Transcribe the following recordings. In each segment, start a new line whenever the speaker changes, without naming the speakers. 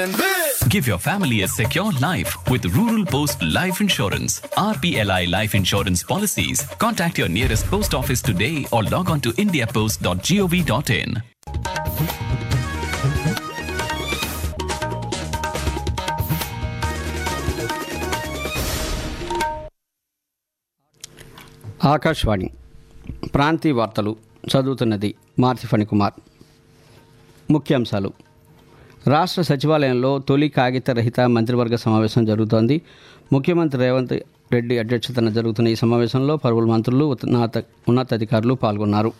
Give your family a secure life with Rural Post Life Insurance. RPLI Life Insurance policies. Contact your nearest post office today or log on to indiapost.gov.in.
Akashvani ప్రాంతీయ వార్తలు చదువుతున్నది మార్చి ఫణికుమార్ ముఖ్యాంశాలు రాష్ట్ర సచివాలయంలో తొలి కాగిత రహిత మంత్రివర్గ సమావేశం జరుగుతోంది ముఖ్యమంత్రి రేవంత్ రెడ్డి అధ్యక్షతన జరుగుతున్న ఈ సమావేశంలో పలువురు మంత్రులు ఉన్నత ఉన్నతాధికారులు పాల్గొన్నారు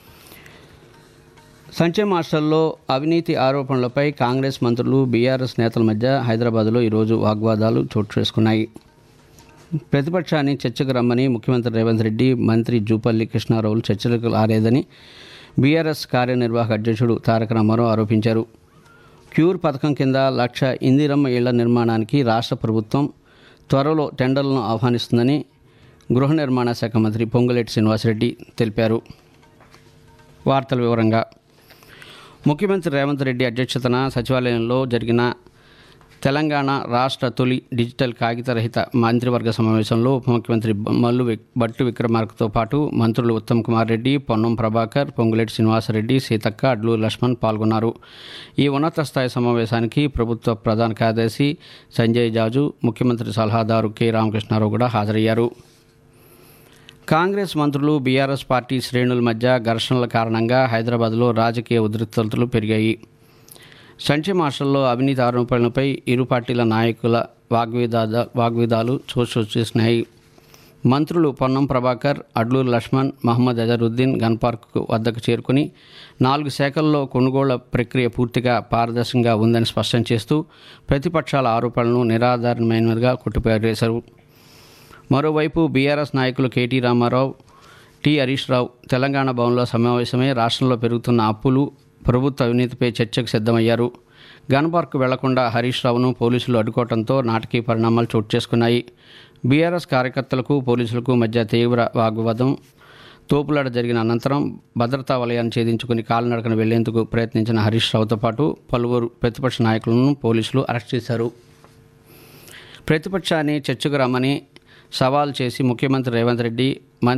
సంచే మాస్టర్లో అవినీతి ఆరోపణలపై కాంగ్రెస్ మంత్రులు బీఆర్ఎస్ నేతల మధ్య హైదరాబాద్లో ఈరోజు వాగ్వాదాలు చోటు చేసుకున్నాయి ప్రతిపక్షాన్ని చర్చకు రమ్మని ముఖ్యమంత్రి రేవంత్ రెడ్డి మంత్రి జూపల్లి కృష్ణారావులు చర్చలకు రాలేదని బీఆర్ఎస్ కార్యనిర్వాహక అధ్యక్షుడు తారక రామారావు ఆరోపించారు క్యూర్ పథకం కింద లక్ష ఇందిరమ్మ ఇళ్ల నిర్మాణానికి రాష్ట్ర ప్రభుత్వం త్వరలో టెండర్లను ఆహ్వానిస్తుందని గృహ నిర్మాణ శాఖ మంత్రి పొంగులేటి శ్రీనివాసరెడ్డి తెలిపారు వార్తల వివరంగా ముఖ్యమంత్రి రేవంత్ రెడ్డి అధ్యక్షతన సచివాలయంలో జరిగిన తెలంగాణ రాష్ట్ర తొలి డిజిటల్ కాగితరహిత మంత్రివర్గ సమావేశంలో ఉప ముఖ్యమంత్రి బ- మల్లు వి- భట్టు విక్రమార్కతో పాటు మంత్రులు ఉత్తమ్ కుమార్ రెడ్డి పొన్నం ప్రభాకర్ పొంగులేటి శ్రీనివాసరెడ్డి సీతక్క అడ్లూరు లక్ష్మణ్ పాల్గొన్నారు ఈ ఉన్నత స్థాయి సమావేశానికి ప్రభుత్వ ప్రధాన కార్యదర్శి సంజయ్ జాజు ముఖ్యమంత్రి సలహాదారు కె రామకృష్ణారావు కూడా హాజరయ్యారు కాంగ్రెస్ మంత్రులు బీఆర్ఎస్ పార్టీ శ్రేణుల మధ్య ఘర్షణల కారణంగా హైదరాబాద్లో రాజకీయ ఉద్రిక్తతలు పెరిగాయి సంచి మార్షల్లో అవినీతి ఆరోపణలపై ఇరు పార్టీల నాయకుల వాగ్విదాద వాగ్విదాలు చోటు చేసినాయి మంత్రులు పొన్నం ప్రభాకర్ అడ్లూరు లక్ష్మణ్ మహమ్మద్ అజరుద్దీన్ గన్ పార్క్ వద్దకు చేరుకుని నాలుగు శాఖల్లో కొనుగోళ్ల ప్రక్రియ పూర్తిగా పారదర్శకంగా ఉందని స్పష్టం చేస్తూ ప్రతిపక్షాల ఆరోపణలను నిరాధారమైనదిగా కొట్టిపారేశారు మరోవైపు బీఆర్ఎస్ నాయకులు కేటీ రామారావు టి హరీష్ రావు తెలంగాణ భవన్లో సమావేశమై రాష్ట్రంలో పెరుగుతున్న అప్పులు ప్రభుత్వ అవినీతిపై చర్చకు సిద్ధమయ్యారు గన్ పార్క్ వెళ్లకుండా హరీష్ రావును పోలీసులు అడ్డుకోవడంతో నాటకీయ పరిణామాలు చోటు చేసుకున్నాయి బీఆర్ఎస్ కార్యకర్తలకు పోలీసులకు మధ్య తీవ్ర వాగ్వాదం తోపులాట జరిగిన అనంతరం భద్రతా వలయాన్ని ఛేదించుకుని కాలినడకన వెళ్లేందుకు ప్రయత్నించిన హరీష్ రావుతో పాటు పలువురు ప్రతిపక్ష నాయకులను పోలీసులు అరెస్ట్ చేశారు ప్రతిపక్షాన్ని చర్చకు రమ్మని సవాల్ చేసి ముఖ్యమంత్రి రేవంత్ రెడ్డి